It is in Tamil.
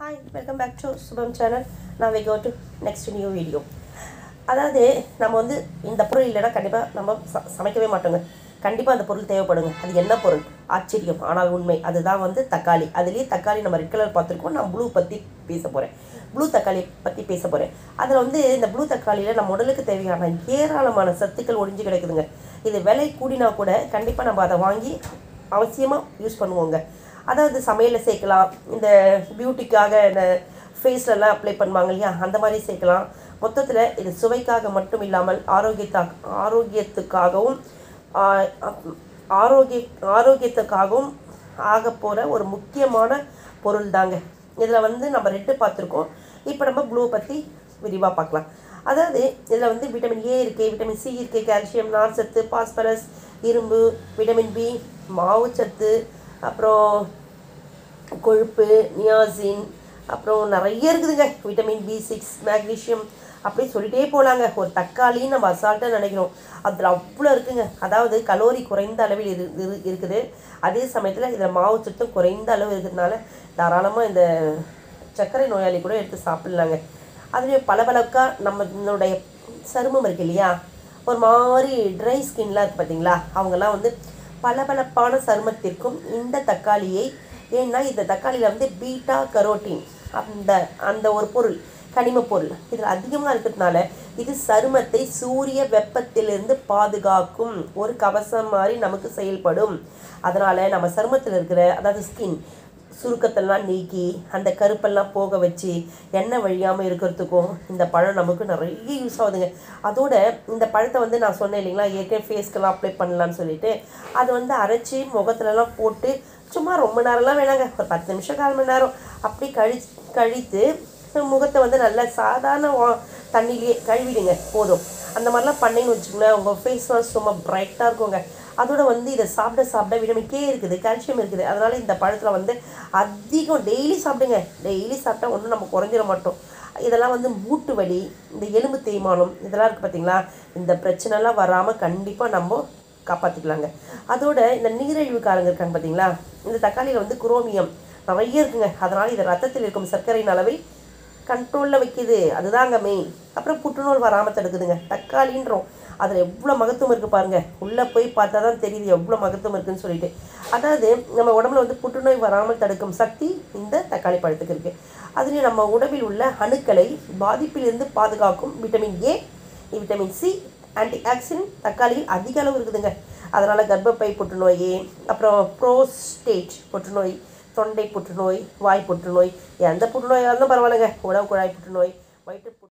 hi welcome back to Shubham channel நான் we go to next new video அதாவது நம்ம வந்து இந்த பொருள் இல்லைன்னா கண்டிப்பாக நம்ம ச- சமைக்கவே மாட்டோங்க கண்டிப்பாக அந்த பொருள் தேவைப்படுங்க அது என்ன பொருள் ஆச்சரியம் ஆனால் உண்மை அதுதான் வந்து தக்காளி அதுலேயே தக்காளி நம்ம ரெட் கலர் பார்த்துருக்கோம் நான் ப்ளூ பற்றி பேச போகிறேன் ப்ளூ தக்காளி பற்றி பேச போகிறேன் அதில் வந்து இந்த ப்ளூ தக்காளியில் நம்ம உடலுக்கு தேவையான ஏராளமான சத்துக்கள் ஒளிஞ்சு கிடக்குதுங்க இது விலை கூடினா கூட கண்டிப்பாக நம்ம அதை வாங்கி அவசியமாக யூஸ் பண்ணுவோங்க அதாவது சமையலில் சேர்க்கலாம் இந்த பியூட்டிக்காக இந்த ஃபேஸ்லலாம் அப்ளை பண்ணுவாங்க இல்லையா அந்த மாதிரி சேர்க்கலாம் மொத்தத்தில் இது சுவைக்காக மட்டும் இல்லாமல் ஆரோக்கியத்தா ஆரோக்கியத்துக்காகவும் ஆ- அப்- ஆரோக்கிய ஆரோக்கியத்துக்காகவும் ஆக போகிற ஒரு முக்கியமான பொருள் தாங்க இதில் வந்து நம்ம ரெட்டு பார்த்துருக்கோம் இப்போ நம்ம ப்ளூ பற்றி விரிவாக பார்க்கலாம் அதாவது இதில் வந்து விட்டமின் ஏ இருக்குது விட்டமின் சி இருக்குது கால்சியம் நார்ச்சத்து பாஸ்பரஸ் இரும்பு விட்டமின் பி மாவுச்சத்து அப்புறம் கொழுப்பு நியாசின் அப்புறம் நிறைய இருக்குதுங்க விட்டமின் பி சிக்ஸ் மேக்னீஷியம் அப்படி சொல்லிட்டே போகலாங்க ஒரு தக்காளின்னு நம்ம அசால்ட்டாக நினைக்கிறோம் அதில் அவ்வளோ இருக்குங்க அதாவது கலோரி குறைந்த அளவில் இரு இரு- இருக்குது அதே சமயத்தில் இதில் மாவுச்சத்தும் குறைந்த அளவு இருக்கிறதுனால தாராளமாக இந்த சர்க்கரை நோயாளி கூட எடுத்து சாப்பிட்லாங்க அதுலேயும் பளபளக்காக நம்மளுடைய சருமம் இருக்கு இல்லையா ஒரு மாதிரி ட்ரை ஸ்கின்லாம் இருக்குது பார்த்தீங்களா அவங்கெல்லாம் வந்து பளபளப்பான சருமத்திற்கும் இந்த தக்காளியை ஏன்னா இந்த தக்காளியில் வந்து பீட்டா கரோட்டின் அந்த அந்த ஒரு பொருள் கனிம பொருள் இதில் அதிகமாக இருக்கிறதுனால இது சருமத்தை சூரிய வெப்பத்திலிருந்து பாதுகாக்கும் ஒரு கவசம் மாதிரி நமக்கு செயல்படும் அதனால் நம்ம சருமத்தில் இருக்கிற அதாவது ஸ்கின் சுருக்கத்தெல்லாம் நீக்கி அந்த கருப்பெல்லாம் போக வச்சு எண்ணெய் வழியாமல் இருக்கிறதுக்கும் இந்த பழம் நமக்கு நிறைய யூஸ் ஆகுதுங்க அதோட இந்த பழத்தை வந்து நான் சொன்னேன் இல்லைங்களா ஏற்கனவே ஃபேஸ்க்கெல்லாம் அப்ளை பண்ணலான்னு சொல்லிட்டு அதை வந்து அரைச்சி முகத்துலலாம் போட்டு சும்மா ரொம்ப நேரம்லாம் வேணாங்க ஒரு பத்து நிமிஷம் கால் மணி நேரம் அப்படி கழி கழித்து முகத்தை வந்து நல்லா சாதாரண வா- தண்ணியிலேயே கழுவிடுங்க போதும் அந்த மாதிரிலாம் பண்ணீங்கன்னு வச்சுக்கோங்களேன் உங்கள் ஃபேஸ் வாஷ் சும்மா பிரைட்டாக இருக்குங்க அதோட வந்து இதை சாப்பிட சாப்பிட விட்டமின் கே இருக்குது கால்சியம் இருக்குது அதனால் இந்த பழத்தில் வந்து அதிகம் டெய்லி சாப்பிடுங்க டெய்லி சாப்பிட்டா ஒன்றும் நம்ம குறைஞ்சிட மாட்டோம் இதெல்லாம் வந்து மூட்டு வலி இந்த எலும்பு தேய்மானம் இதெல்லாம் இருக்குது பார்த்தீங்களா இந்த பிரச்சனைலாம் வராமல் கண்டிப்பாக நம்ம காப்பாற்றிக்கலாங்க அதோட இந்த நீரிழிவுக்காரங்க இருக்காங்க பார்த்தீங்களா இந்த தக்காளியில் வந்து குரோமியம் நிறைய இருக்குங்க அதனால் இது ரத்தத்தில் இருக்கும் சர்க்கரையின் அளவை கண்ட்ரோலில் வைக்குது அதுதாங்க மெயின் அப்புறம் புற்றுநோய் வராமல் தடுக்குதுங்க தக்காளின்றோம் அதில் எவ்வளோ மகத்துவம் இருக்குது பாருங்க உள்ளே போய் பார்த்தா தான் தெரியுது எவ்வளோ மகத்துவம் இருக்குன்னு சொல்லிட்டு அதாவது நம்ம உடம்புல வந்து புற்றுநோய் வராமல் தடுக்கும் சக்தி இந்த தக்காளி பழத்துக்கு இருக்குது அதுலேயும் நம்ம உடம்பில் உள்ள அணுக்களை பாதிப்பிலிருந்து பாதுகாக்கும் vitamin A vitamin C antioxidant தக்காளியில் அதிக அளவு இருக்குதுங்க அதனால் கர்ப்பப்பை புற்றுநோய் அப்புறம் ப்ரோஸ்டேட் புற்றுநோய் தொண்டை புற்றுநோய் வாய் புற்றுநோய் எந்த புற்றுநோயாக இருந்தாலும் பரவாயில்லைங்க உணவு குழாய் புற்றுநோய் வயிற்று புற்று